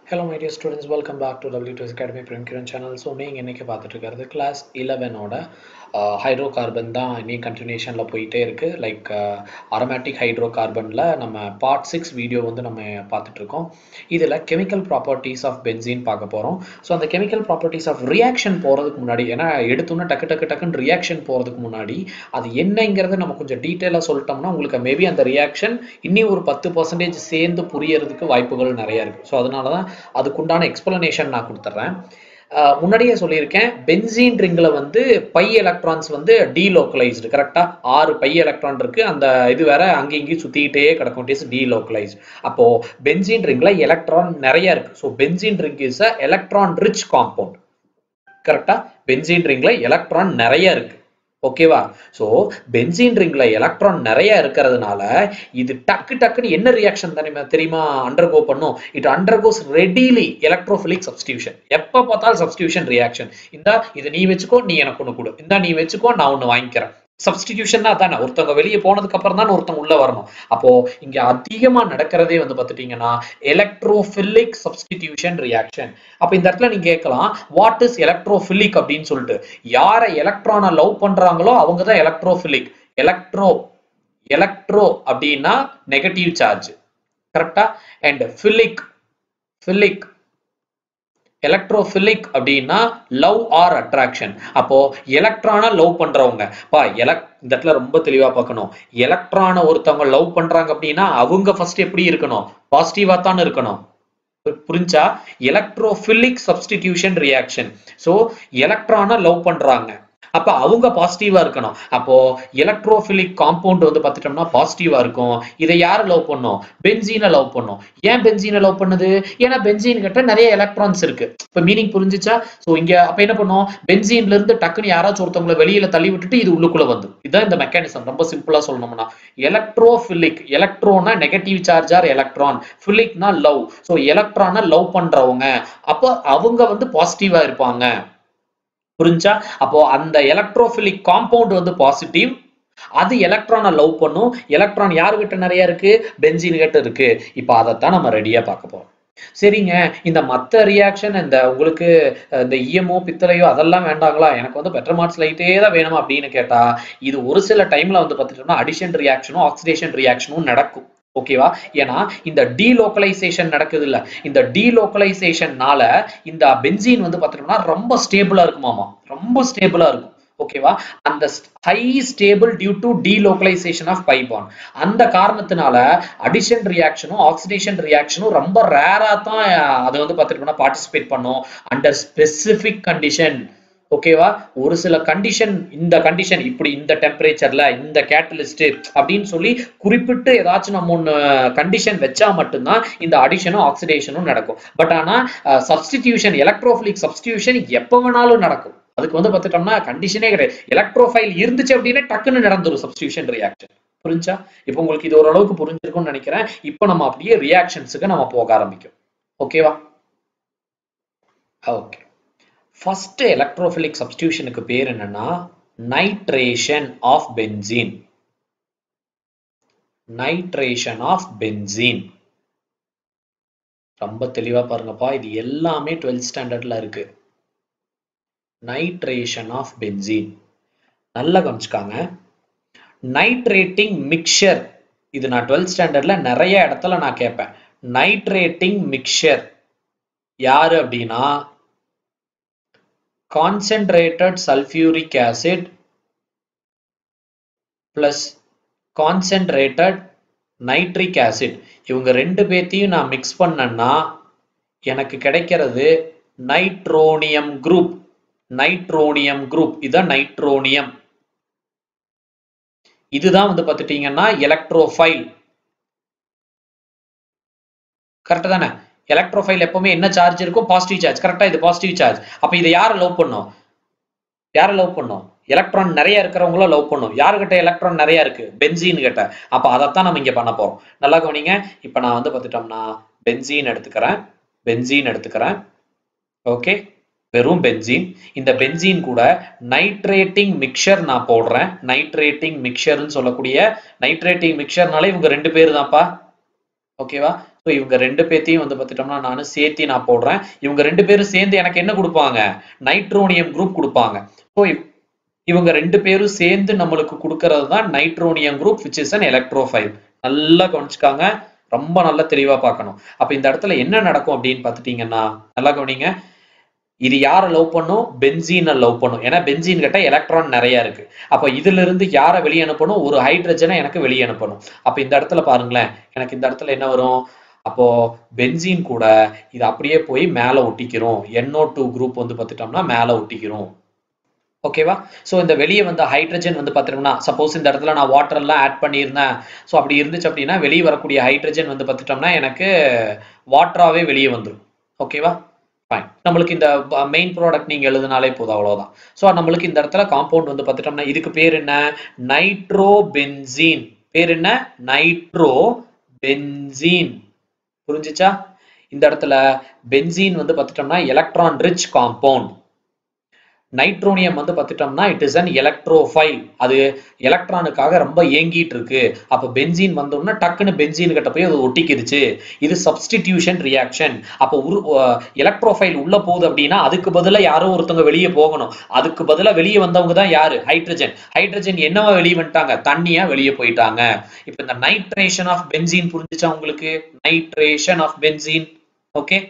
Hello my dear students welcome back to W twos academy பிரம்கிரன் channel so நீங்கள் இன்றைக்கி பார்த்துட்டு இருக்கிறது கிளாஸ் இலவனோட ஹைட்ரோ கார்பன் தான் இன்னும் கண்டினியூஷனில் போயிட்டே இருக்குது லைக் அரோமேட்டிக் ஹைட்ரோ கார்பனில் நம்ம பார்ட் சிக்ஸ் வீடியோ வந்து நம்ம பார்த்துட்ருக்கோம் இதில் கெமிக்கல் ப்ராப்பர்ட்டிஸ் ஆஃப் பென்சின் பார்க்க போகிறோம் ஸோ அந்த கெமிக்கல் ப்ராப்பர்ட்டிஸ் ஆஃப் ரியாக்ஷன் போகிறதுக்கு முன்னாடி ஏன்னா எடுத்தோன்னே டக்கு டக்கு டக்குன்னு ரியாக்ஷன் போகிறதுக்கு முன்னாடி அது என்னங்கிறத நம்ம கொஞ்சம் டீட்டெயிலாக சொல்லிட்டோம்னா உங்களுக்கு மேபி அந்த ரியாக்ஷன் இன்னும் ஒரு பத்து பர்சன்டேஜ் சேர்ந்து புரியறதுக்கு வாய்ப்புகள் நிறைய இருக்குது ஸோ அதனால தான் அதுக்குண்டான எக்ஸ்பிளனேஷன் நான் கொடுத்துட்றேன் முன்னாடியே சொல்லியிருக்கேன் பென்சீன் ரிங்கில் வந்து பை எலக்ட்ரான்ஸ் வந்து டீலோக்கலைஸ்டு கரெக்டாக ஆறு பை எலக்ட்ரான் இருக்கு அந்த இது வேற அங்கேயும் இங்கேயும் சுற்றிக்கிட்டே கிடக்கும் இட் இஸ் டீலோக்கலைஸ்டு அப்போ பென்சீன் ரிங்கில் எலக்ட்ரான் நிறைய இருக்கு so benzene ring is a electron rich compound கரெக்டாக பென்சீன் ரிங்கில் எலக்ட்ரான் நிறைய இருக்கு ஓகேவா ஸோ பென்சீன் ரிங்ல எலக்ட்ரான் நிறைய இருக்கிறதுனால இது டக்கு டக்குன்னு என்ன ரியாக்ஷன் தானே தெரியுமா அண்டர்கோ பண்ணும் it undergoes readily electrophilic substitution எப்போ பார்த்தாலும் சப்ஸ்டியூஷன் ரியாக்ஷன் இந்தா இதை நீ வச்சுக்கோ நீ எனக்கு ஒன்று கொடு இந்தா நீ வச்சுக்கோ நான் ஒன்று வாங்கிக்கிறேன் சப்ஸ்டிடியூஷன்னா தானே ஒருத்தவங்க வெளியே போனதுக்கு அப்புறம் தான் ஒருத்தவங்க உள்ள வரணும் அப்போ இங்க அதிகமா நடக்கிறதே வந்து பார்த்துட்டீங்கன்னா எலக்ட்ரோஃபிலிக் சப்ஸ்டிடியூஷன் ரியாக்ஷன் அப்ப இந்த இடத்துல நீங்க கேட்கலாம் வாட் இஸ் எலக்ட்ரோஃபிலிக் அப்படின்னு சொல்லிட்டு யாரை எலக்ட்ரானை லவ் பண்றாங்களோ அவங்க தான் எலக்ட்ரோஃபிலிக் எலக்ட்ரோ எலக்ட்ரோ அப்படின்னா நெகட்டிவ் சார்ஜ் கரெக்டா அண்ட் ஃபிலிக் ஃபிலிக் எலக்ட்ரோஃபிலிக் அப்படின்னா லவ் ஆர் அட்ராக்ஷன் அப்போ எலக்ட்ரானை லவ் பண்றவங்க பா எலக் இந்த இடத்துல ரொம்ப தெளிவா பார்க்கணும் எலக்ட்ரானை ஒருத்தவங்க லவ் பண்றாங்க அப்படின்னா அவங்க ஃபர்ஸ்ட் எப்படி இருக்கணும் பாசிட்டிவா தான் இருக்கணும் புரிஞ்சா எலக்ட்ரோஃபிலிக் சப்ஸ்டிடியூஷன் ரியாக்ஷன் ஸோ எலக்ட்ரானை லவ் பண்றாங்க அப்ப அவங்க பாசிட்டிவா இருக்கணும் அப்போ எலக்ட்ரோஃபிலிக் காம்பவுண்ட் வந்து பார்த்துட்டோம்னா பாசிட்டிவா இருக்கும் இதை யாரை லவ் பண்ணும் பென்சீனை லவ் பண்ணும் ஏன் பென்சீனை லவ் பண்ணுது ஏன்னா பென்சீன் கிட்ட நிறைய எலக்ட்ரான்ஸ் இருக்கு இப்ப மீனிங் புரிஞ்சுச்சா ஸோ இங்க அப்ப என்ன பண்ணும் பென்சீன்ல இருந்து டக்குன்னு யாராச்சும் ஒருத்தவங்களை வெளியில தள்ளி விட்டுட்டு இது உள்ளுக்குள்ள வந்து இதுதான் இந்த மெக்கானிசம் ரொம்ப சிம்பிளா சொல்லணும்னா எலக்ட்ரோஃபிலிக் எலக்ட்ரோனா நெகட்டிவ் சார்ஜ் ஆர் எலக்ட்ரான் ஃபிலிக்னா லவ் ஸோ எலக்ட்ரானை லவ் பண்றவங்க அப்போ அவங்க வந்து பாசிட்டிவா இருப்பாங்க புரிஞ்சா அப்போ அந்த எலக்ட்ரோஃபிலிக் காம்பவுண்ட் வந்து பாசிட்டிவ் அது எலக்ட்ரானை லவ் பண்ணும் எலக்ட்ரான் யாருக்கிட்ட நிறைய இருக்கு பென்சின் கிட்ட இருக்கு இப்போ அதைத்தான் நம்ம ரெடியா பார்க்க போறோம் சரிங்க இந்த மற்ற ரியாக்ஷன் இந்த உங்களுக்கு இந்த இஎம்ஓ பித்தளையோ அதெல்லாம் வேண்டாங்களா எனக்கு வந்து பெட்டர் மார்க்ஸ் லைட்டே தான் வேணும் அப்படின்னு கேட்டா இது ஒரு சில டைம்ல வந்து பார்த்துட்டோம்னா அடிஷன் ரியாக்ஷனும் ஆக்சிடேஷன் ரியாக்ஷனும் நடக்கும் ஓகேவா ஏன்னா இந்த டீலோக்கலைசேஷன் நடக்குது இல்ல இந்த டீலோக்கலைசேஷன்னால இந்த பென்சீன் வந்து பார்த்துட்டோம்னா ரொம்ப ஸ்டேபிளா இருக்குமாமா ரொம்ப ஸ்டேபிளா இருக்கும் ஓகேவா அந்த high stable due to delocalisation of pi bond அந்த காரணத்தினால அடிஷன் ரியாக்ஷனும் ஆக்சிடேஷன் ரியாக்ஷனும் ரொம்ப ரேரா தான் அதை வந்து பார்த்துட்டோம்னா பார்ட்டிசிபேட் பண்ணும் அண்டர் ஸ்பெசிபிக் கண்டிஷன் ஓகேவா ஒரு சில கண்டிஷன் இந்த கண்டிஷன் இப்படி இந்த டெம்பரேச்சர்ல இந்த கேட்டலிஸ்ட் அப்படின்னு சொல்லி குறிப்பிட்டு ஏதாச்சும் நம்ம ஒன்று கண்டிஷன் வச்சா மட்டும்தான் இந்த அடிஷனும் ஆக்சிடேஷனும் நடக்கும் பட் ஆனா சப்ஸ்டிடியூஷன் எலக்ட்ரோஃபிலிக் சப்ஸ்டிடியூஷன் எப்போ வேணாலும் நடக்கும் அதுக்கு வந்து பார்த்துட்டோம்னா கண்டிஷனே கிடையாது எலக்ட்ரோஃபைல் இருந்துச்சு அப்படின்னா டக்குன்னு நடந்துரும் சப்ஸ்டியூஷன் ரியாக்ஷன் புரிஞ்சா இப்போ உங்களுக்கு இது ஓரளவுக்கு புரிஞ்சிருக்கும்னு நினைக்கிறேன் இப்போ நம்ம அப்படியே ரியாக்ஷன்ஸுக்கு நம்ம போக ஆரம்பிக்கும் ஓகேவா ஓகே ஃபர்ஸ்ட் எலக்ட்ரோஃபிலிக் சப்ஸ்டியூஷனுக்கு பேர் என்னன்னா nitration of benzene nitration of benzene ரொம்ப தெளிவா பாருங்கப்பா இது எல்லாமே டுவெல்த் ஸ்டாண்டர்ட்ல இருக்கு நைட்ரேஷன் ஆஃப் பென்சீன் நல்லா கவனிச்சுக்காங்க நைட்ரேட்டிங் மிக்சர் இது நான் டுவெல்த் ஸ்டாண்டர்ட்ல நிறைய இடத்துல நான் கேட்பேன் நைட்ரேட்டிங் மிக்சர் யாரு அப்படின்னா concentrated sulfuric acid plus concentrated nitric acid இவங்க ரெண்டு பேத்தையும் நான் மிக்ஸ் பண்ணேன்னா எனக்கு கிடைக்கிறது நைட்ரோனியம் குரூப் நைட்ரோனியம் குரூப் இதுதான் நைட்ரோனியம் இதுதான் வந்து பார்த்துட்டீங்கன்னா எலக்ட்ரோஃபைல் கரெக்ட் தானே எலக்ட்ரோஃபைல் எப்பவுமே என்ன சார்ஜ் இருக்கும் பாசிட்டிவ் சார்ஜ் கரெக்டா இது பாசிட்டிவ் சார்ஜ் அப்ப இதை யாரை லவ் பண்ணும் யாரை லவ் பண்ணும் எலக்ட்ரான் நிறைய இருக்கிறவங்கள லவ் பண்ணும் யாருக்கிட்ட எலக்ட்ரான் நிறைய இருக்கு பென்சீன் கிட்ட அப்ப அதைத்தான் நம்ம இங்க பண்ண போறோம் நல்லா கவனிங்க இப்ப நான் வந்து பார்த்துட்டோம்னா பென்சீன் எடுத்துக்கிறேன் பென்சீன் எடுத்துக்கிறேன் ஓகே வெறும் பென்சீன் இந்த பென்சீன் கூட நைட்ரேட்டிங் மிக்சர் நான் போடுறேன் நைட்ரேட்டிங் மிக்சர்னு சொல்லக்கூடிய நைட்ரேட்டிங் மிக்சர்னாலே இவங்க ரெண்டு பேர் தான்ப்பா ஓகேவா ஸோ இவங்க ரெண்டு பேர்த்தையும் வந்து பார்த்துட்டோம்னா நான் சேர்த்து நான் போடுறேன் இவங்க ரெண்டு பேரும் சேர்ந்து எனக்கு என்ன கொடுப்பாங்க நைட்ரோனியம் குரூப் கொடுப்பாங்க ஸோ இவங்க ரெண்டு பேரும் சேர்ந்து நம்மளுக்கு கொடுக்கறது தான் nitronium group which is an electrophile நல்லா கவனிச்சுக்காங்க ரொம்ப நல்லா தெளிவா பார்க்கணும் அப்ப இந்த இடத்துல என்ன நடக்கும் அப்படின்னு பார்த்துட்டீங்கன்னா நல்லா கவனிங்க இது யாரை லவ் பண்ணும் பென்சீனை லவ் பண்ணும் ஏன்னா பென்சீன் கிட்ட எலக்ட்ரான் நிறைய இருக்கு அப்ப இதுல இருந்து யாரை வெளியே அனுப்பணும் ஒரு ஹைட்ரஜனை எனக்கு வெளியே அனுப்பணும் அப்ப இந்த இடத்துல பாருங்களேன் எனக்கு இந்த இடத்துல என்ன வரும் அப்போ பென்சீன் கூட இது அப்படியே போய் மேல ஒட்டிக்கிறோம் NO டூ குரூப் வந்து பார்த்துட்டோம்னா மேல ஒட்டிக்கிறோம் ஓகேவா ஸோ இந்த வெளியே வந்த ஹைட்ரஜன் வந்து பார்த்துட்டோம்னா சப்போஸ் இந்த இடத்துல நான் வாட்டர் எல்லாம் ஆட் பண்ணியிருந்தேன் ஸோ அப்படி இருந்துச்சு அப்படின்னா வெளியே வரக்கூடிய ஹைட்ரஜன் வந்து பார்த்துட்டோம்னா எனக்கு வாட்டராகவே வெளியே வந்துடும் ஓகேவா ஃபைன் நம்மளுக்கு இந்த மெயின் ப்ராடக்ட் நீங்க எழுதினாலே போதும் அவ்வளவுதான் ஸோ நம்மளுக்கு இந்த இடத்துல காம்பவுண்ட் வந்து பார்த்துட்டோம்னா இதுக்கு பேர் என்ன நைட்ரோ பென்சீன் பேர் என்ன நைட்ரோ பென்சீன் புரிஞ்சுச்சா இந்த இடத்துல பென்சீன் வந்து பார்த்துட்டோம்னா எலக்ட்ரான் ரிச் காம்பவுண்ட் நைட்ரோனியம் வந்து பார்த்துட்டோம்னா இட் இஸ் அன் எலக்ட்ரோஃபைல் அது எலக்ட்ரானுக்காக ரொம்ப ஏங்கிட்டு இருக்கு அப்ப பென்சீன் வந்தோம்னா டக்குன்னு பென்சீன் கிட்ட போய் அது ஒட்டிக்கிடுச்சு இது சப்ஸ்டிடியூஷன் ரியாக்ஷன் அப்போ உரு எலக்ட்ரோஃபைல் உள்ள போகுது அப்படின்னா அதுக்கு பதிலா யாரோ ஒருத்தவங்க வெளியே போகணும் அதுக்கு பதிலா வெளியே வந்தவங்க தான் யாரு ஹைட்ரஜன் ஹைட்ரஜன் என்னவா வெளியே வந்துட்டாங்க தண்ணியா வெளியே போயிட்டாங்க இப்போ இந்த நைட்ரேஷன் ஆஃப் பென்சீன் புரிஞ்சுச்சா உங்களுக்கு நைட்ரேஷன் ஆஃப் பென்சீன் ஓகே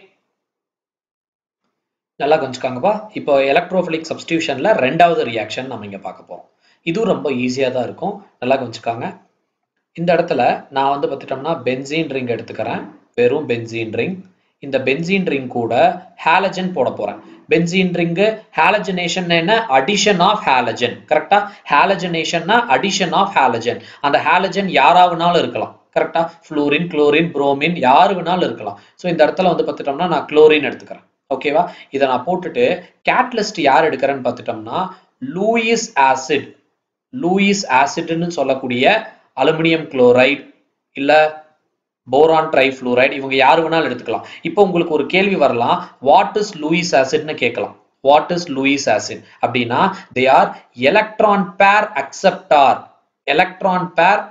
நல்லா கொஞ்சிக்காங்கப்பா இப்போ எலக்ட்ரோஃபிலிக் சப்ஸ்டியூஷன்ல ரெண்டாவது ரியாக்ஷன் நம்ம இங்க பார்க்க போறோம் இதுவும் ரொம்ப ஈஸியா தான் இருக்கும் நல்லா கொஞ்சிக்காங்க இந்த இடத்துல நான் வந்து பார்த்துட்டோம்னா பென்சீன் ரிங் எடுத்துக்கிறேன் வெறும் பென்சீன் ரிங் இந்த பென்சீன் ரிங் கூட ஹாலஜன் போட போறேன் பென்சீன் ரிங்கு ஹாலஜனேஷன் என்ன அடிஷன் ஆஃப் ஹாலஜன் கரெக்டா ஹாலஜனேஷன்னா அடிஷன் ஆஃப் ஹாலஜன் அந்த ஹாலஜன் யாராவனாலும் இருக்கலாம் கரெக்டா ஃப்ளூரின் குளோரின் புரோமின் யாரு வேணாலும் இருக்கலாம் ஸோ இந்த இடத்துல வந்து பார்த்துட்டோம்னா நான் குளோரின் எடுத்துக்கிறேன் ஓகேவா இதை நான் போட்டுட்டு கேட்லிஸ்ட் யார் எடுக்கிறேன்னு பார்த்துட்டோம்னா லூயிஸ் ஆசிட் லூயிஸ் ஆசிட்னு சொல்லக்கூடிய அலுமினியம் குளோரைட் இல்ல போரான் ட்ரைஃப்ளூரைடு இவங்க யார் வேணாலும் எடுத்துக்கலாம் இப்போ உங்களுக்கு ஒரு கேள்வி வரலாம் வாட் இஸ் லூயிஸ் ஆசிட்னு கேட்கலாம் வாட் இஸ் லூயிஸ் ஆசிட் அப்படின்னா they are electron pair acceptor electron pair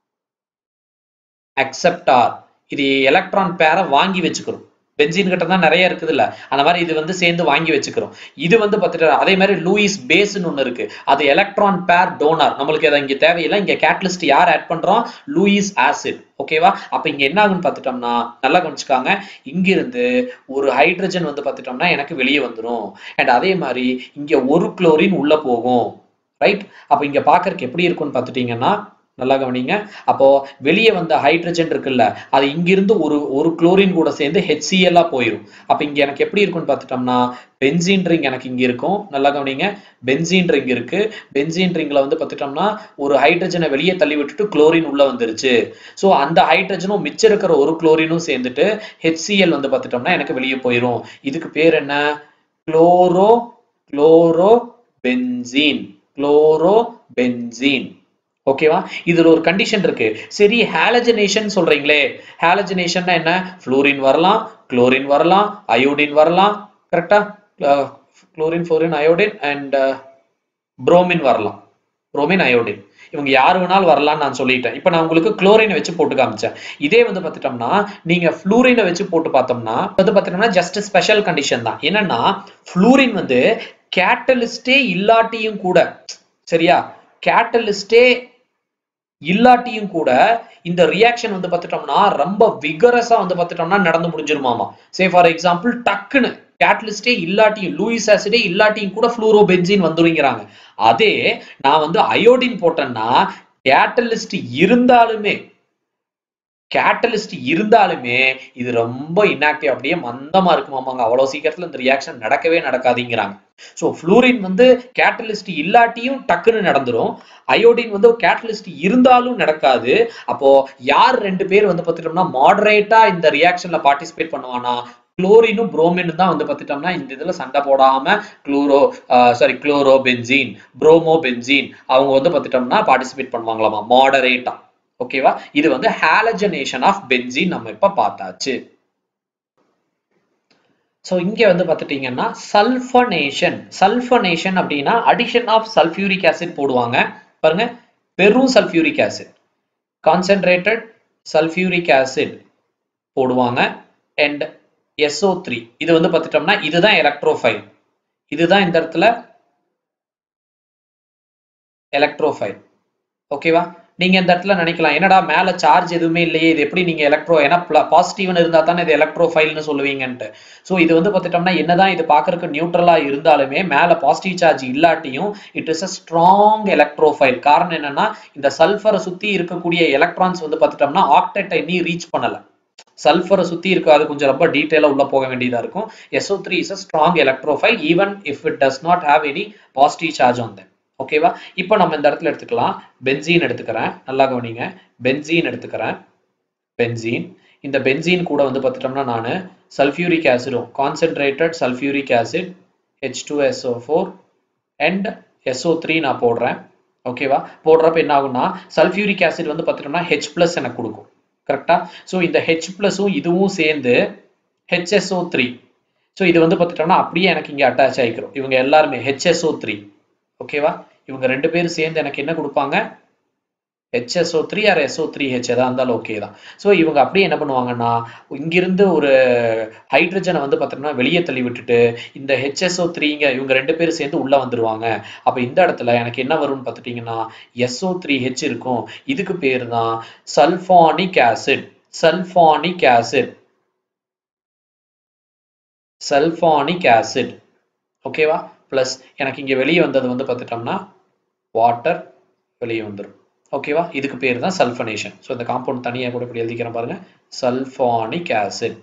acceptor இது எலக்ட்ரான் பேரை வாங்கி வச்சுக்கிறோம் பென்சின் கிட்ட தான் நிறைய இருக்குது இல்ல அந்த மாதிரி இது வந்து சேர்ந்து வாங்கி வச்சுக்கிறோம் இது வந்து பார்த்துட்டு அதே மாதிரி லூயிஸ் பேஸ்ன்னு ஒன்று இருக்கு அது எலக்ட்ரான் பேர் டோனார் நம்மளுக்கு அதை இங்க தேவையில்லை இங்க கேட்டலிஸ்ட் யார் ஆட் பண்றோம் லூயிஸ் ஆசிட் ஓகேவா அப்ப இங்க என்ன ஆகுன்னு பார்த்துட்டோம்னா நல்லா கவனிச்சுக்காங்க இங்கிருந்து ஒரு ஹைட்ரஜன் வந்து பார்த்துட்டோம்னா எனக்கு வெளியே வந்துடும் அண்ட் அதே மாதிரி இங்க ஒரு குளோரின் உள்ள போகும் ரைட் அப்ப இங்க பாக்குறதுக்கு எப்படி இருக்கும்னு பார்த்துட்டீங்கன்னா நல்லா கவனிங்க அப்போ வெளியே வந்த ஹைட்ரஜன் இருக்குல்ல அது இங்கிருந்து ஒரு ஒரு குளோரின் கூட சேர்ந்து ஹெச்சிஎல்லா போயிடும் அப்ப இங்க எனக்கு எப்படி இருக்கும்னு பார்த்துட்டோம்னா பென்சீன் ரிங் எனக்கு இங்க இருக்கும் நல்லா கவனிங்க பென்சீன் ரிங் இருக்கு பென்சீன் ரிங்ல வந்து பார்த்துட்டோம்னா ஒரு ஹைட்ரஜனை வெளியே தள்ளி விட்டுட்டு குளோரின் உள்ள வந்துருச்சு ஸோ அந்த ஹைட்ரஜனும் மிச்சம் இருக்கிற ஒரு குளோரினும் சேர்ந்துட்டு ஹெச்சிஎல் வந்து பார்த்துட்டோம்னா எனக்கு வெளியே போயிடும் இதுக்கு பேர் என்ன chloro chloro benzene chloro benzene ஓகேவா இதுல ஒரு கண்டிஷன் இருக்கு சரி ஹாலஜனேஷன் சொல்றீங்களே ஹாலஜனேஷன்னா என்ன ஃப்ளூரின் வரலாம் குளோரின் வரலாம் அயோடின் வரலாம் கரெக்டா chlorine fluorine iodine and bromine வரலாம் புரோமின் அயோடின் இவங்க யார் வேணாலும் வரலாம்னு நான் சொல்லிட்டேன் இப்போ நான் உங்களுக்கு குளோரினை வச்சு போட்டு காமிச்சேன் இதே வந்து பார்த்துட்டோம்னா நீங்க ஃப்ளூரினை வச்சு போட்டு பார்த்தோம்னா வந்து பார்த்துட்டோம்னா ஜஸ்ட் ஸ்பெஷல் கண்டிஷன் தான் என்னன்னா ஃப்ளூரின் வந்து கேட்டலிஸ்டே இல்லாட்டியும் கூட சரியா கேட்டலிஸ்டே இல்லாட்டியும் கூட இந்த ரியாக்ஷன் வந்து பார்த்துட்டோம்னா ரொம்ப விகரஸா வந்து பார்த்துட்டோம்னா நடந்து முடிஞ்சிருமாமா சே ஃபார் எக்ஸாம்பிள் டக்குன்னு கேட்டலிஸ்டே இல்லாட்டியும் லூயிஸ் ஆசிடே இல்லாட்டியும் கூட ஃப்ளூரோ பென்சின் வந்துருங்கிறாங்க அதே நான் வந்து அயோடின் போட்டேன்னா கேட்டலிஸ்ட் இருந்தாலுமே கேட்டலிஸ்ட் இருந்தாலுமே இது ரொம்ப இன்ஆக்டிவ் அப்படியே மந்தமா இருக்குமாமாங்க அவ்வளவு சீக்கிரத்துல இந்த ரியாக்ஷன் நடக்கவே நடக்காதுங்கிறாங்க ஸோ ஃப்ளூரின் வந்து கேட்டலிஸ்ட் இல்லாட்டியும் டக்குன்னு நடந்துரும் அயோடின் வந்து கேட்டலிஸ்ட் இருந்தாலும் நடக்காது அப்போ யார் ரெண்டு பேர் வந்து பார்த்துட்டோம்னா மாடரேட்டா இந்த ரியாக்ஷன்ல பார்ட்டிசிபேட் பண்ணுவானா குளோரினும் புரோமினும் தான் வந்து பார்த்துட்டோம்னா இந்த இதுல சண்டை போடாம chloro sorry chloro benzene bromo benzene அவங்க வந்து பார்த்துட்டோம்னா பார்ட்டிசிபேட் பண்ணுவாங்களாமா மாடரேட்டா ஓகேவா இது வந்து ஹாலஜனேஷன் ஆஃப் பென்சீன் நம்ம இப்ப பார்த்தாச்சு ஸோ இங்க வந்து பார்த்துட்டீங்கன்னா சல்ஃபனேஷன் சல்ஃபனேஷன் அப்படின்னா அடிஷன் ஆஃப் சல்ஃபியூரிக் ஆசிட் போடுவாங்க பாருங்க வெறும் sulphuric acid concentrated sulphuric acid போடுவாங்க அண்ட் எஸ்ஓ த்ரீ இது வந்து பார்த்துட்டோம்னா இதுதான் எலக்ட்ரோஃபைல் இதுதான் இந்த இடத்துல எலக்ட்ரோஃபைல் ஓகேவா நீங்க இந்த இடத்துல நினைக்கலாம் என்னடா மேல சார்ஜ் எதுவுமே இல்லையே இது எப்படி நீங்க எலக்ட்ரோ ஏன்னா பாசிட்டிவ்னு இருந்தா தானே இது எலக்ட்ரோஃபைல்னு சொல்லுவீங்கன்ட்டு ஸோ இது வந்து பார்த்துட்டோம்னா என்னதான் இது பார்க்கறதுக்கு நியூட்ரலா இருந்தாலுமே மேல பாசிட்டிவ் சார்ஜ் இல்லாட்டியும் it is a strong electrophile காரணம் என்னன்னா இந்த சல்ஃபரை சுத்தி இருக்கக்கூடிய எலக்ட்ரான்ஸ் வந்து பார்த்துட்டோம்னா ஆக்டெட்டை நீ ரீச் பண்ணல சல்ஃபரை சுத்தி இருக்கு அது கொஞ்சம் ரொம்ப டீட்டெயிலா உள்ள போக வேண்டியதா இருக்கும் SO three is a strong electrophile even if it does not have any positive charge on them ஓகேவா இப்போ நம்ம இந்த இடத்துல எடுத்துக்கலாம் பென்சீன் எடுத்துக்கிறேன் நல்லா கவனிங்க பென்சீன் எடுத்துக்கிறேன் பென்சீன் இந்த பென்சீன் கூட வந்து பார்த்துட்டோம்னா நான் சல்ஃபியூரிக் ஆசிடும் concentrated sulphuric acid H two SO four and SO three நான் போடுறேன் ஓகேவா போடுறப்ப என்ன ஆகும்னா சல்ஃபியூரிக் ஆசிட் வந்து பார்த்துட்டோம்னா ஹெச் ப்ளஸ் எனக்கு கொடுக்கும் கரெக்டா ஸோ இந்த ஹெச் ப்ளஸும் இதுவும் சேர்ந்து ஹெச்எஸ்ஓ த்ரீ ஸோ இது வந்து பார்த்துட்டோம்னா அப்படியே எனக்கு இங்கே அட்டாச் ஆகிக்கிறோம் இவங்க எல்லாருமே ஹெச்எஸ்ஓ த்ரீ ஓகேவா இவங்க ரெண்டு பேரும் சேர்ந்து எனக்கு என்ன கொடுப்பாங்க HSO three or SO three H எதா இருந்தாலும் ஓகே தான் ஸோ இவங்க அப்படியே என்ன பண்ணுவாங்கன்னா இங்கிருந்து ஒரு ஹைட்ரஜனை வந்து பார்த்தோம்னா வெளியே தள்ளி விட்டுட்டு இந்த ஹெச்எஸ்ஓ த்ரீங்க இவங்க ரெண்டு பேரும் சேர்ந்து உள்ள வந்துருவாங்க அப்போ இந்த இடத்துல எனக்கு என்ன வரும்னு பார்த்துட்டீங்கன்னா எஸ்ஓ த்ரீ ஹெச் இருக்கும் இதுக்கு பேர் தான் sulphonic acid sulphonic acid sulphonic acid ஓகேவா ப்ளஸ் எனக்கு இங்கே வெளியே வந்தது வந்து பார்த்துட்டோம்னா வாட்டர் வெளியே வந்துடும் ஓகேவா இதுக்கு பேர் தான் சல்ஃபனேஷன் ஸோ இந்த காம்பவுண்ட் தனியாக கூட இப்படி எழுதிக்கிறேன் பாருங்க சல்ஃபானிக் ஆசிட்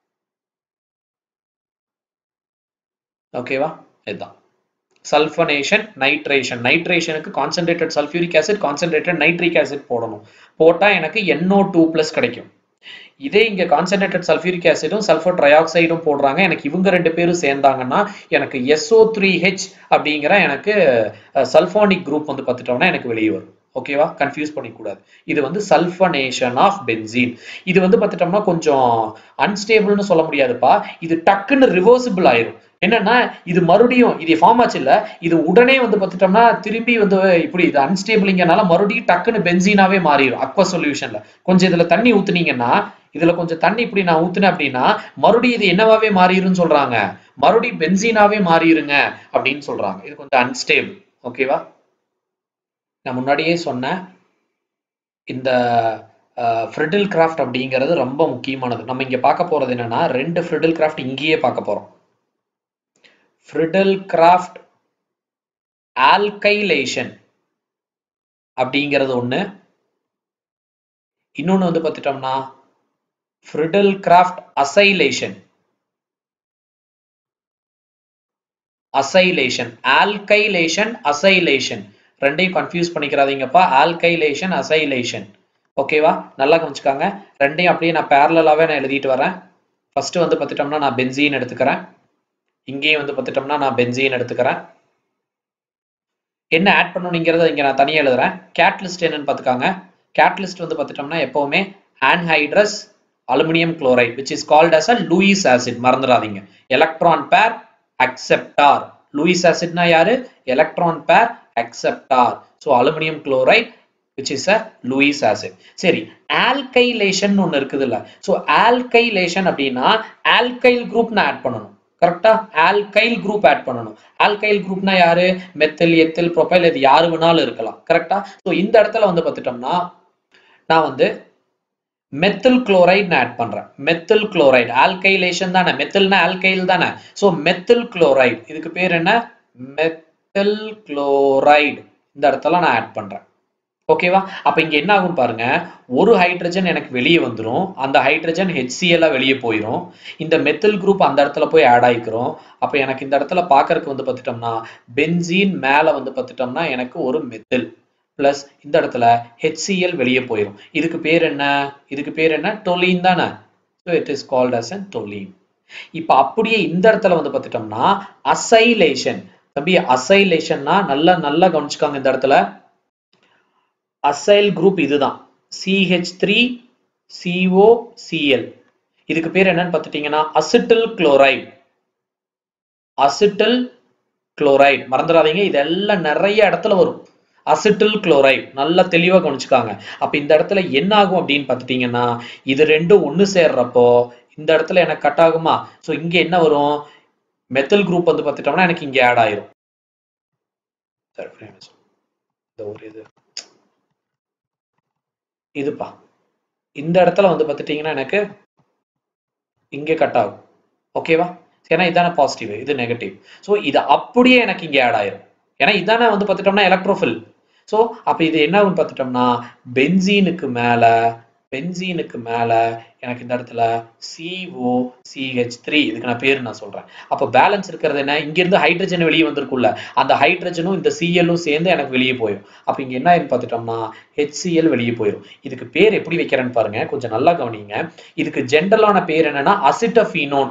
ஓகேவா இதுதான் சல்ஃபனேஷன் நைட்ரேஷன் நைட்ரேஷனுக்கு concentrated sulphuric acid concentrated nitric acid போடணும் போட்டால் எனக்கு NO டூ ப்ளஸ் கிடைக்கும் இதே இங்க கான்சென்ட்ரேட்டட் சல்ஃபியூரிக் ஆசிடும் சல்ஃபர் ட்ரைஆக்சைடும் போடுறாங்க எனக்கு இவங்க ரெண்டு பேரும் சேர்ந்தாங்கன்னா எனக்கு எஸ்ஓ த்ரீ ஹெச் அப்படிங்கிற எனக்கு சல்ஃபானிக் குரூப் வந்து பார்த்துட்டோம்னா எனக்கு வெளியே வரும் ஓகேவா கன்ஃபியூஸ் பண்ணிக்கூடாது இது வந்து சல்ஃபனேஷன் ஆஃப் பென்சீன் இது வந்து பார்த்துட்டோம்னா கொஞ்சம் அன்ஸ்டேபிள்னு சொல்ல முடியாதுப்பா இது டக்குன்னு ரிவர்சிபிள் ஆயிரும் என்னன்னா இது மறுபடியும் இது ஃபார்ம் ஆச்சு இல்ல இது உடனே வந்து பார்த்துட்டோம்னா திரும்பி வந்து இப்படி இது அன்ஸ்டேபிளிங்கனால மறுபடியும் டக்குன்னு பென்சீனாவே மாறிடும் அக்வா சொல்யூஷன்ல கொஞ்சம் இதுல தண்ணி ஊத்துனீங்கன்னா இதுல கொஞ்சம் தண்ணி இப்படி நான் ஊத்துனேன் அப்படின்னா மறுபடியும் இது என்னவாவே மாறிடும்னு சொல்றாங்க மறுபடியும் பென்சீனாவே மாறிடுங்க அப்படின்னு சொல்றாங்க இது கொஞ்சம் அன்ஸ்டேபிள் ஓகேவா நான் முன்னாடியே சொன்னேன் இந்த ஃப்ரிடில் கிராஃப்ட் அப்படிங்கிறது ரொம்ப முக்கியமானது நம்ம இங்க பார்க்க போறது என்னன்னா ரெண்டு ஃப்ரிடில் கிராஃப்ட் இங்கேயே பார்க்க போறோம் ஃப்ரிடல் கிராஃப்ட் ஆல்கைலேஷன் அப்படிங்கிறது ஒண்ணு இன்னொன்னு வந்து பார்த்துட்டோம்னா ஃப்ரிடல் கிராஃப்ட் அசைலேஷன் அசைலேஷன் ஆல்கைலேஷன் அசைலேஷன் ரெண்டையும் கன்ஃபியூஸ் பண்ணிக்கிறாதீங்கப்பா ஆல்கைலேஷன் அசைலேஷன் ஓகேவா நல்லா கவனிச்சுக்காங்க ரெண்டையும் அப்படியே நான் பேரலாவே நான் எழுதிட்டு வரேன் ஃபர்ஸ்ட் வந்து பார்த்துட்டோம்னா நான் பென்சீன் எடுத்துக்கிறேன் இங்கேயும் வந்து பார்த்துட்டோம்னா நான் பென்சீன் எடுத்துக்கிறேன் என்ன ஆட் பண்ணணுங்கிறத இங்க நான் தனியாக எழுதுறேன் கேட்லிஸ்ட் என்னன்னு பார்த்துக்காங்க கேட்லிஸ்ட் வந்து பார்த்துட்டோம்னா எப்பவுமே anhydrous aluminium chloride which is called as a Lewis acid மறந்துடாதீங்க எலக்ட்ரான் பேர் அக்செப்டார் லூயிஸ் ஆசிட்னா யாரு electron pair acceptor so aluminium chloride which is a Lewis acid சரி ஆல்கைலேஷன் ஒன்று இருக்குது இல்ல ஸோ ஆல்கைலேஷன் அப்படின்னா ஆல்கைல் குரூப் நான் ஆட் பண்ணணும் கரெக்டா ஆல்கைல் குரூப் ஆட் பண்ணணும் ஆல்கைல் குரூப்னா யாரு மெத்தில் எத்தில் ப்ரொபைல் இது யாரு வேணாலும் இருக்கலாம் கரெக்டா ஸோ இந்த இடத்துல வந்து பார்த்துட்டோம்னா நான் வந்து மெத்தில் குளோரைட் நான் ஆட் பண்றேன் மெத்தில் குளோரைட் ஆல்கைலேஷன் தானே மெத்தில்னா ஆல்கைல் தானே ஸோ மெத்தில் குளோரைட் இதுக்கு பேர் என்ன மெத்தில் குளோரைடு இந்த இடத்துல நான் ஆட் பண்றேன் ஓகேவா அப்ப இங்க என்ன ஆகும் பாருங்க ஒரு ஹைட்ரஜன் எனக்கு வெளியே வந்துடும் அந்த ஹைட்ரஜன் ஹெச்சிஎல்லா வெளியே போயிடும் இந்த மெத்தில் குரூப் அந்த இடத்துல போய் ஆட் ஆயிக்கிறோம் அப்ப எனக்கு இந்த இடத்துல பாக்குறதுக்கு வந்து பார்த்துட்டோம்னா பென்சீன் மேல வந்து பார்த்துட்டோம்னா எனக்கு ஒரு மெத்தில் பிளஸ் இந்த இடத்துல ஹெச்சிஎல் வெளியே போயிடும் இதுக்கு பேர் என்ன இதுக்கு பேர் என்ன டொலீன் தானே so it is called as an toluene இப்ப அப்படியே இந்த இடத்துல வந்து பார்த்துட்டோம்னா அசைலேஷன் தம்பி அசைலேஷன்னா நல்லா நல்லா கவனிச்சுக்காங்க இந்த இடத்துல அசைல் குரூப் இதுதான் சிஹெச் த்ரீ சிஓ சிஎல் இதுக்கு பேர் என்னன்னு பார்த்துட்டீங்கன்னா அசிட்டில் குளோரைட் அசிட்டில் குளோரைட் மறந்துடாதீங்க இதெல்லாம் நிறைய இடத்துல வரும் அசிட்டில் குளோரைடு நல்லா தெளிவா கவனிச்சுக்காங்க அப்ப இந்த இடத்துல என்ன ஆகும் அப்படின்னு பார்த்துட்டீங்கன்னா இது ரெண்டும் ஒண்ணு சேர்றப்போ இந்த இடத்துல எனக்கு கட் ஆகுமா சோ இங்க என்ன வரும் மெத்தல் குரூப் வந்து பார்த்துட்டோம்னா எனக்கு இங்க ஆட் ஆயிரும் சரி ஒரே நிமிஷம். இந்த ஒரு இது இதுப்பா இந்த இடத்துல வந்து பார்த்துட்டீங்கன்னா எனக்கு இங்க கட் ஆகும் ஓகேவா ஏன்னா இதான பாசிட்டிவ் இது நெகட்டிவ் ஸோ இது அப்படியே எனக்கு இங்க ஆட் ஆயிரும் ஏன்னா இதானே வந்து பார்த்துட்டோம்னா எலக்ட்ரோஃபில் ஸோ அப்ப இது என்ன ஆகும்னு பார்த்துட்டோம்னா பென்சீனுக்கு மேல பென்சீனுக்கு மேல எனக்கு இந்த இடத்துல CO சிஹெச் த்ரீ இதுக்கு நான் பேர் நான் சொல்றேன் அப்போ பேலன்ஸ் இருக்கிறது என்ன இங்க இருந்து ஹைட்ரஜன் வெளியே வந்திருக்குல்ல அந்த ஹைட்ரஜனும் இந்த சிஎல்லும் சேர்ந்து எனக்கு வெளியே போயிடும் அப்ப இங்க என்ன ஆயிரும் பார்த்துட்டோம்னா HCl வெளியே போயிடும் இதுக்கு பேர் எப்படி வைக்கிறேன்னு பாருங்க கொஞ்சம் நல்லா கவனிங்க இதுக்கு ஜென்ரலான பேர் என்னன்னா அசிட்டஃபீனோன்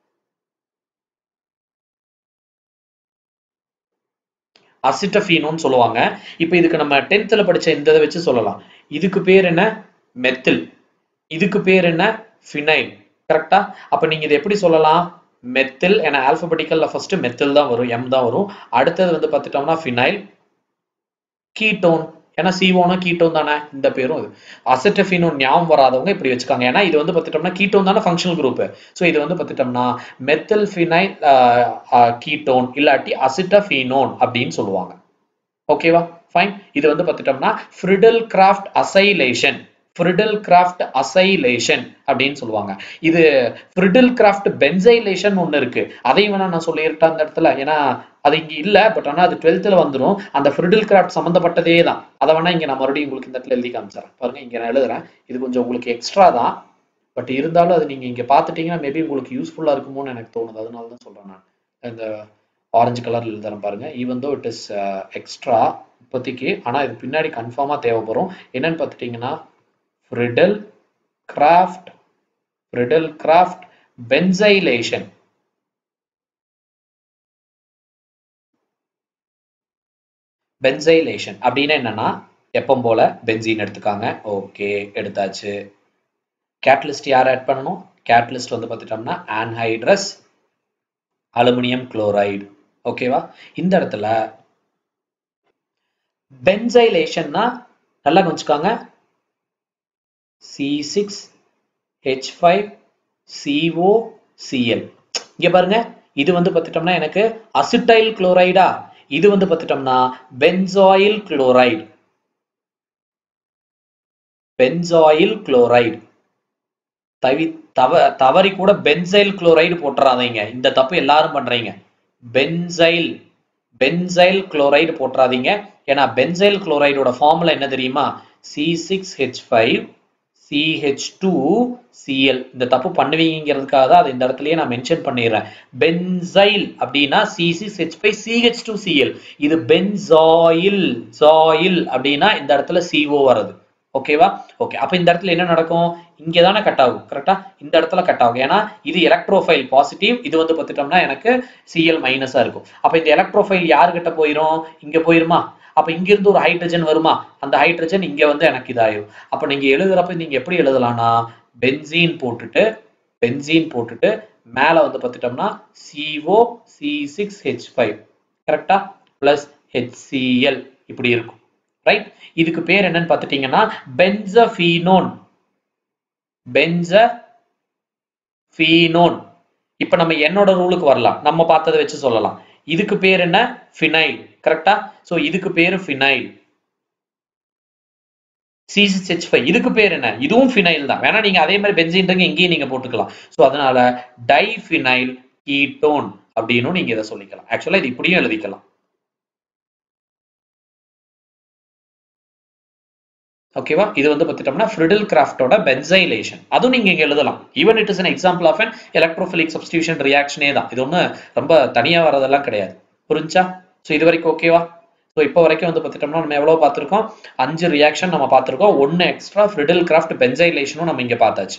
அசிட்டஃபீனோன்னு சொல்லுவாங்க இப்போ இதுக்கு நம்ம டென்த்தில் படிச்ச இந்த இதை வச்சு சொல்லலாம் இதுக்கு பேர் என்ன மெத்தில் இதுக்கு பேர் என்ன ஃபினைல் கரெக்டா அப்ப நீங்க இதை எப்படி சொல்லலாம் மெத்தில் ஏன்னா ஆல்பபெட்டிக்கல்ல ஃபர்ஸ்ட் மெத்தில் தான் வரும் எம் தான் வரும் அடுத்தது வந்து பார்த்துட்டோம்னா ஃபினைல் கீட்டோன் ஏன்னா சிவோனா கீட்டோன் தானே இந்த பேரும் இது அசெட்டஃபினோன் ஞாபகம் வராதவங்க இப்படி வச்சுக்காங்க ஏன்னா இது வந்து பார்த்துட்டோம்னா கீட்டோன் தானே ஃபங்க்ஷனல் குரூப் ஸோ இது வந்து பார்த்துட்டோம்னா மெத்தில் ஃபினைல் கீட்டோன் இல்லாட்டி அசிட்டஃபினோன் அப்படின்னு சொல்லுவாங்க ஓகேவா ஃபைன் இது வந்து பார்த்துட்டோம்னா Friedel craft acylation Friedel craft acylation அப்படின்னு சொல்லுவாங்க இது ஃப்ரிடல் கிராஃப்ட் பென்சைலேஷன் ஒன்று இருக்கு அதையும் வேணா நான் சொல்லியிருட்டேன் அந்த இடத்துல ஏன்னா அது இங்க இல்ல பட் ஆனா அது டுவெல்த்ல வந்துடும் அந்த ஃப்ரிடல் கிராஃப்ட் சம்மந்தப்பட்டதே தான் அதை வேணா இங்க நான் மறுபடியும் உங்களுக்கு இந்த இடத்துல எழுதி காமிச்சிடறேன் பாருங்க இங்க நான் எழுதுறேன் இது கொஞ்சம் உங்களுக்கு எக்ஸ்ட்ரா தான் பட் இருந்தாலும் அது நீங்க இங்க பாத்துட்டீங்கன்னா மேபி உங்களுக்கு யூஸ்ஃபுல்லா இருக்குமோன்னு எனக்கு தோணுது அதனால தான் சொல்றேன் நான் இந்த ஆரஞ்சு கலர்ல எழுதுறேன் பாருங்க even though it is extra இப்போதைக்கு ஆனா இது பின்னாடி கன்ஃபார்மா தேவைப்படும் என்னன்னு பார்த்துட்டீங்கன்னா Friedel craft Friedel craft benzylation benzylation அப்படின்னா என்னன்னா எப்பவும் போல பென்சீன் எடுத்துக்காங்க ஓகே எடுத்தாச்சு கேட்டலிஸ்ட் யார் ஆட் பண்ணணும் கேட்டலிஸ்ட் வந்து பார்த்துட்டோம்னா ஆன்ஹைட்ரஸ் அலுமினியம் குளோரைடு ஓகேவா இந்த இடத்துல பென்சைலேஷன்னா நல்லா கொஞ்சிக்காங்க C six H five CO CL இங்க பாருங்க இது வந்து பார்த்துட்டோம்னா எனக்கு அசிட்டைல் குளோரைடா இது வந்து பார்த்துட்டோம்னா பென்சாயில் குளோரைடு பென்சாயில் குளோரைடு தவி தவ தவறி கூட பென்சைல் குளோரைடு போட்டுறாதீங்க இந்த தப்பு எல்லாரும் பண்றீங்க பென்சைல் பென்சைல் குளோரைடு போட்டுறாதீங்க ஏன்னா பென்சைல் குளோரைடோட ஃபார்முலா என்ன தெரியுமா C six H five CH two CL இந்த தப்பு பண்ணுவீங்கிறதுக்காக தான் அதை இந்த இடத்துலயே நான் மென்ஷன் பண்ணிடுறேன் பென்சைல் அப்படின்னா C six H five CH two CL இது பென்சாயில் சாயில் அப்படின்னா இந்த இடத்துல சிஓ வருது ஓகேவா ஓகே அப்ப இந்த இடத்துல என்ன நடக்கும் இங்க தானே கட் ஆகும் கரெக்டா இந்த இடத்துல கட் ஆகும் ஏன்னா இது எலக்ட்ரோஃபைல் பாசிட்டிவ் இது வந்து பார்த்துட்டோம்னா எனக்கு சிஎல் மைனஸா இருக்கும் அப்ப இந்த எலக்ட்ரோஃபைல் யாருக்கிட்ட போயிரும் இங்க போயிருமா அப்ப இங்க இருந்து ஒரு ஹைட்ரஜன் வருமா அந்த ஹைட்ரஜன் இங்க வந்து எனக்கு இதாயிரும் அப்ப நீங்க எழுதுறப்ப நீங்க எப்படி எழுதலாம்னா பென்சீன் போட்டுட்டு பென்சீன் போட்டுட்டு மேல வந்து பார்த்துட்டோம்னா CO C six H five கரெக்டா பிளஸ் ஹெச்சிஎல் இப்படி இருக்கும் ரைட் இதுக்கு பேர் என்னன்னு பார்த்துட்டீங்கன்னா பென்சஃபீனோன் பென்ச ஃபீனோன் இப்ப நம்ம என்னோட ரூலுக்கு வரலாம் நம்ம பார்த்ததை வச்சு சொல்லலாம் இதுக்கு பேர் என்ன ஃபினைல் கரெக்டா சோ இதுக்கு பேரு ஃபினைல் சிசிஹெச் ஃபைவ் இதுக்கு பேர் என்ன இதுவும் ஃபினைல் தான் வேணா நீங்க அதே மாதிரி பென்சின்றங்க இங்கேயும் நீங்க போட்டுக்கலாம் சோ அதனால டைஃபினைல் கீட்டோன் அப்படின்னு நீங்க இதை சொல்லிக்கலாம் ஆக்சுவலா இது இப்படியும் எழுதிக்கலாம் ஓகேவா இது வந்து பார்த்துட்டோம்னா ஃப்ரிடல் கிராஃப்டோட பென்சைலேஷன் அதுவும் நீங்க இங்க எழுதலாம் even it is an example of an electrophilic substitution ரியாக்ஷனே தான் இது ஒண்ணு ரொம்ப தனியா வரதெல்லாம் கிடையாது புரிஞ்சா ஸோ இது வரைக்கும் ஓகேவா ஸோ இப்போ வரைக்கும் வந்து பார்த்துட்டோம்னா நம்ம எவ்வளவு பார்த்துருக்கோம் அஞ்சு ரியாக்ஷன் நம்ம பார்த்துருக்கோம் ஒன்னு எக்ஸ்ட்ரா ஃப்ரிடல் கிராஃப்ட் பென்சைலேஷனும் நம்ம இங்க பார்த்தாச்சு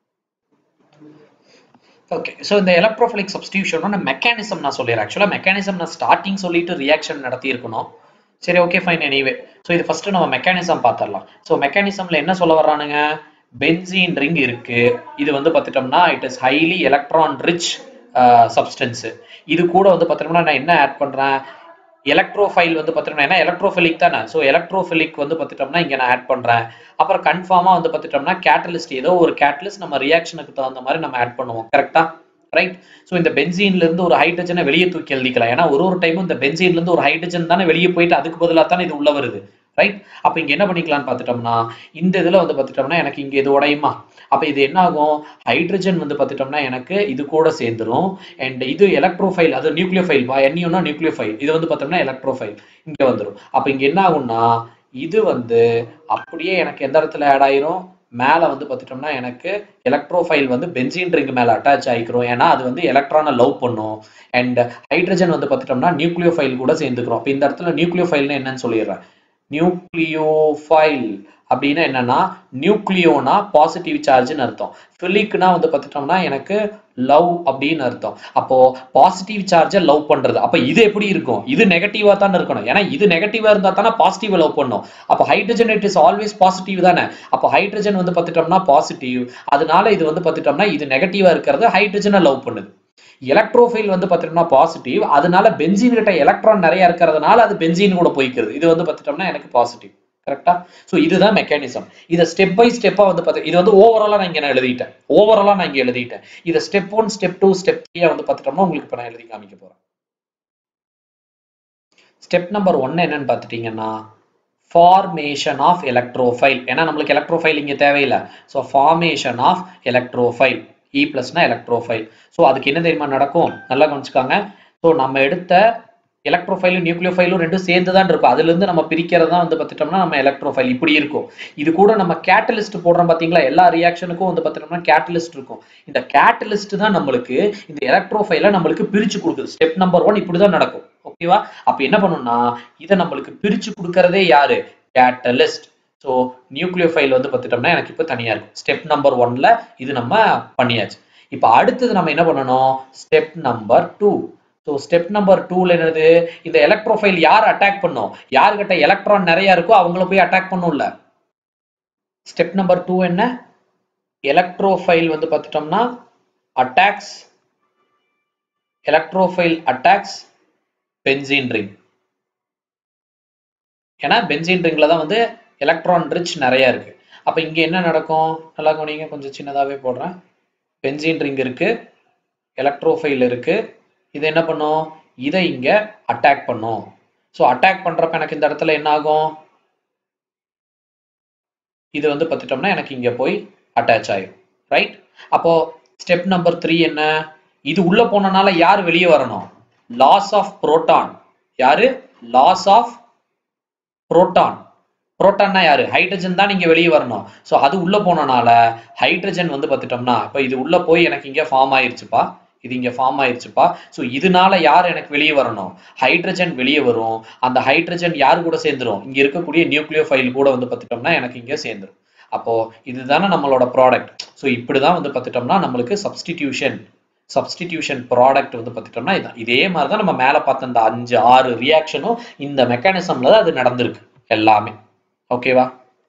ஓகே ஸோ இந்த எலக்ட்ரோஃபிலிக் சப்ஸ்டியூஷனோட மெக்கானிசம் நான் சொல்லிடுறேன் ஆக்சுவலாக மெக்கானிசம் நான் ஸ்டார்டிங் சொல்லிட்டு ரியாக்ஷன் நடத்தி இருக்கணும் சரி ஓகே ஃபைன் எனிவே ஸோ இது ஃபர்ஸ்ட் நம்ம மெக்கானிசம் பார்த்துடலாம் ஸோ மெக்கானிசம்ல என்ன சொல்ல வர்றானுங்க பென்சீன் ரிங் இருக்கு இது வந்து பார்த்துட்டோம்னா it is highly electron rich substance இது கூட வந்து பார்த்துட்டோம்னா நான் என்ன ஆட் பண்றேன் எலக்ட்ரோஃபைல் வந்து பார்த்துட்டோம்னா ஏன்னா எலக்ட்ரோஃபிலிக் தானே ஸோ எலக்ட்ரோஃபிலிக் வந்து பார்த்துட்டோம்னா இங்கே நான் ஆட் பண்ணுறேன் அப்புறம் கன்ஃபார்மாக வந்து பார்த்துட்டோம்னா கேட்டலிஸ்ட் ஏதோ ஒரு கேட்டலிஸ்ட் நம்ம ரியாக்ஷனுக்கு தகுந்த மாதிரி நம்ம ஆட் பண்ணுவோம் கரெக்டா ரைட் ஸோ இந்த பென்சீன்ல இருந்து ஒரு ஹைட்ரஜனை வெளியே தூக்கி எழுதிக்கலாம் ஏன்னா ஒரு ஒரு டைமும் இந்த பென்சீன்ல இருந்து ஒரு ஹைட்ரஜன் தானே வெளியே போயிட்டு அதுக்கு பதிலாக தானே இது உள்ள வருது ரைட் அப்போ இங்க என்ன பண்ணிக்கலாம்னு பார்த்துட்டோம்னா இந்த இதுல வந்து பார்த்துட்டோம்னா எனக்கு இங்க இது உடையுமா அப்ப இது என்ன ஆகும் ஹைட்ரஜன் வந்து பார்த்துட்டோம்னா எனக்கு இது கூட சேர்ந்துரும் அண்ட் இது எலக்ட்ரோஃபைல் அது நியூக்ளியோஃபைல் என்யூனா நியூக்ளியோஃபைல் இது வந்து பார்த்தோம்னா எலக்ட்ரோஃபைல் இங்க வந்துரும் அப்ப இங்க என்ன ஆகும்னா இது வந்து அப்படியே எனக்கு எந்த இடத்துல ஆட் ஆயிரும் மேல வந்து பார்த்துட்டோம்னா எனக்கு எலக்ட்ரோஃபைல் வந்து பென்சீன் ரிங் மேல அட்டாச் ஆயிக்கிறோம் ஏன்னா அது வந்து எலக்ட்ரானை லவ் பண்ணும் அண்ட் ஹைட்ரஜன் வந்து பார்த்துட்டோம்னா நியூக்ளியோஃபைல் கூட சேர்ந்துக்கிறோம் அப்ப இந்த இடத்துல நியூக்ளியோஃபைல்னு என்னன்னு சொல்லிடுறேன் நியூக்ளியோஃபைல் அப்படின்னா என்னன்னா நியூக்ளியோனா பாசிட்டிவ் சார்ஜ்னு அர்த்தம் ஃபிலிக்னா வந்து பார்த்துட்டோம்னா எனக்கு லவ் அப்படின்னு அர்த்தம் அப்போ பாசிட்டிவ் சார்ஜை லவ் பண்றது அப்ப இது எப்படி இருக்கும் இது நெகட்டிவா தான் இருக்கணும் ஏன்னா இது நெகட்டிவா இருந்தா தானே பாசிட்டிவ் லவ் பண்ணும் அப்போ hydrogen it is always positive தானே அப்போ ஹைட்ரஜன் வந்து பார்த்துட்டோம்னா பாசிட்டிவ் அதனால இது வந்து பார்த்துட்டோம்னா இது நெகட்டிவா இருக்கிறது ஹைட்ரஜனை லவ் பண்ணுது எலக்ட்ரோஃபைல் வந்து பார்த்துட்டோம்னா பாசிட்டிவ் அதனால பென்சீன் கிட்ட எலக்ட்ரான் நிறைய இருக்கிறதுனால அது பென்சீன் கூட போய்க்கிறது இது வந்து பார்த்துட்டோம்னா எனக்கு பாசிட்டிவ் கரெக்டா ஸோ இதுதான் மெக்கானிசம் இதை ஸ்டெப் பை ஸ்டெப்பா வந்து பார்த்து இது வந்து ஓவராலா நான் இங்க நான் எழுதிட்டேன் ஓவராலா நான் இங்க எழுதிட்டேன் இதை step one step two step த்ரீயா வந்து பார்த்துட்டோம்னா உங்களுக்கு இப்போ நான் எழுதி காமிக்க போறேன் ஸ்டெப் நம்பர் ஒன் என்னன்னு பார்த்துட்டீங்கன்னா ஃபார்மேஷன் ஆஃப் எலக்ட்ரோஃபைல் ஏன்னா நம்மளுக்கு எலக்ட்ரோஃபைல் இங்க தேவையில்லை so formation of electrophile E பிளஸ்னா எலக்ட்ரோஃபைல் ஸோ அதுக்கு என்ன தெரியுமா நடக்கும் நல்லா கவனிச்சுக்காங்க ஸோ நம்ம எடுத்த எலக்ட்ரோஃபைலும் நியூக்ளியோஃபைலும் ரெண்டும் சேர்ந்து தான் இருக்கும் அதுல இருந்து நம்ம பிரிக்கிறது தான் வந்து பார்த்துட்டோம்னா நம்ம எலக்ட்ரோஃபைல் இப்படி இருக்கும் இது கூட நம்ம கேட்டலிஸ்ட் போடுறோம் பாத்தீங்களா எல்லா ரியாக்ஷனுக்கும் வந்து பார்த்துட்டோம்னா கேட்டலிஸ்ட் இருக்கும் இந்த கேட்டலிஸ்ட் தான் நம்மளுக்கு இந்த எலக்ட்ரோஃபைல நம்மளுக்கு பிரிச்சு கொடுக்குது ஸ்டெப் நம்பர் ஒன் இப்படிதான் நடக்கும் ஓகேவா அப்ப என்ன பண்ணணும்னா இதை நம்மளுக்கு பிரிச்சு கொடுக்கறதே யாரு கேட்டலிஸ்ட் ஸோ நியூக்ளியோஃபைல் வந்து பார்த்துட்டோம்னா எனக்கு இப்போ தனியா இருக்கும் ஸ்டெப் நம்பர் ஒன்ல இது நம்ம பண்ணியாச்சு இப்போ அடுத்தது நம்ம என்ன பண்ணணும் step number two so step number டூல என்னது இந்த எலக்ட்ரோஃபைல் யார் அட்டாக் பண்ணும் யாருக்கிட்ட எலக்ட்ரான் நிறைய இருக்கோ அவங்கள போய் அட்டாக் பண்ணும்ல ஸ்டெப் நம்பர் டூ என்ன எலக்ட்ரோஃபைல் வந்து பார்த்துட்டோம்னா attacks electrophile attacks benzene ring ஏன்னா பென்சீன் ரிங்ல தான் வந்து எலக்ட்ரான் ரிச் நிறைய இருக்கு அப்ப இங்க என்ன நடக்கும் நல்லா கவனிங்க கொஞ்சம் சின்னதாவே போடுறேன் பென்சீன் ரிங் இருக்கு எலக்ட்ரோஃபைல் இருக்கு இது என்ன பண்ணும் இதை இங்க அட்டாக் பண்ணும் ஸோ அட்டாக் பண்றப்ப எனக்கு இந்த இடத்துல என்ன ஆகும் இது வந்து பார்த்துட்டோம்னா எனக்கு இங்க போய் அட்டாச் ஆயிடும் ரைட் அப்போ ஸ்டெப் நம்பர் த்ரீ என்ன இது உள்ள போனனால யார் வெளியே வரணும் லாஸ் ஆஃப் புரோட்டான் யாரு லாஸ் ஆஃப் புரோட்டான் புரோட்டான்னா யாரு ஹைட்ரஜன் தான் நீங்க வெளியே வரணும் ஸோ அது உள்ள போனனால ஹைட்ரஜன் வந்து பார்த்துட்டோம்னா இப்போ இது உள்ள போய் எனக்கு இங்க ஃபார்ம் ஆயிருச்சுப்பா இது இங்க ஃபார்ம் ஆயிருச்சுப்பா ஸோ இதனால யார் எனக்கு வெளியே வரணும் ஹைட்ரஜன் வெளியே வரும் அந்த ஹைட்ரஜன் யார் கூட சேர்ந்துரும் இங்க இருக்கக்கூடிய நியூக்ளியோ ஃபைல் கூட வந்து பார்த்துட்டோம்னா எனக்கு இங்க சேர்ந்துரும் அப்போ இதுதானே நம்மளோட ப்ராடக்ட் ஸோ இப்படிதான் வந்து பார்த்துட்டோம்னா நம்மளுக்கு சப்ஸ்டிடியூஷன் சப்ஸ்டிடியூஷன் ப்ராடக்ட் வந்து பார்த்துட்டோம்னா இதான் இதே மாதிரி தான் நம்ம மேலே பார்த்த இந்த அஞ்சு ஆறு ரியாக்ஷனும் இந்த மெக்கானிசம்ல தான் அது நடந்திருக்கு எல்லாமே ஓகேவா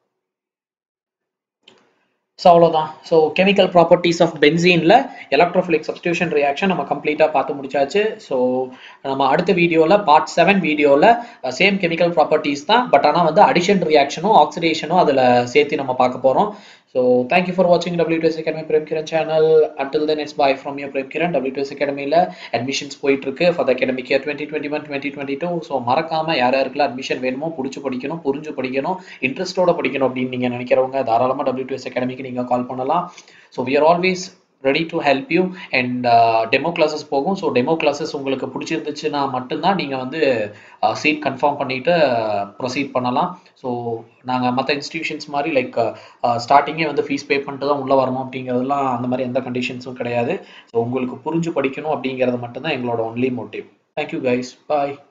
ஸோ அவ்வளோதான் ஸோ கெமிக்கல் ப்ராப்பர்ட்டிஸ் ஆஃப் பென்சீனில் எலக்ட்ரோஃபிலிக் சப்ஸ்டியூஷன் ரியாக்ஷன் நம்ம கம்ப்ளீட்டாக பார்த்து முடிச்சாச்சு ஸோ நம்ம அடுத்த வீடியோவில் பார்ட் செவன் வீடியோவில் சேம் கெமிக்கல் ப்ராப்பர்ட்டிஸ் தான் பட் ஆனால் வந்து அடிஷன் ரியாக்ஷனும் ஆக்சிடேஷனும் அதில் சேர்த்து நம்ம பார்க்க போகிறோம் ஸோ தேங்க்யூ ஃபார் வாட்சிங் WDS academy Prem Kiran channel until then it's bye from your Prem Kiran WDS அகாடமியில் அட்மிஷன்ஸ் போயிட்டு இருக்கு for the academic year twenty twenty one twenty twenty two so மறக்காம யார் யாருக்கெல்லாம் அட்மிஷன் வேணுமோ பிடிச்சி படிக்கணும் புரிஞ்சு படிக்கணும் இன்ட்ரெஸ்டோட படிக்கணும் அப்படின்னு நீங்கள் நினைக்கிறவங்க தாராளமாக டபிள்யூடிஎஸ் அகாடமிக்கு நீங்கள் கால் பண்ணலாம் so we are always ready to help you and demo classes போகும் ஸோ டெமோ கிளாஸஸ் உங்களுக்கு பிடிச்சிருந்துச்சுன்னா மட்டும்தான் நீங்கள் வந்து சீட் கன்ஃபார்ம் பண்ணிட்டு ப்ரொசீட் பண்ணலாம் ஸோ நாங்கள் மற்ற இன்ஸ்டிடியூஷன்ஸ் மாதிரி லைக் ஸ்டார்டிங்கே வந்து ஃபீஸ் பே பண்ணிட்டு தான் உள்ளே வரணும் அப்படிங்கிறதுலாம் அந்த மாதிரி எந்த கண்டிஷன்ஸும் கிடையாது ஸோ உங்களுக்கு புரிஞ்சு படிக்கணும் அப்படிங்கிறது மட்டும்தான் எங்களோட ஒன்லி மோட்டிவ் தேங்க்யூ கைஸ் பாய்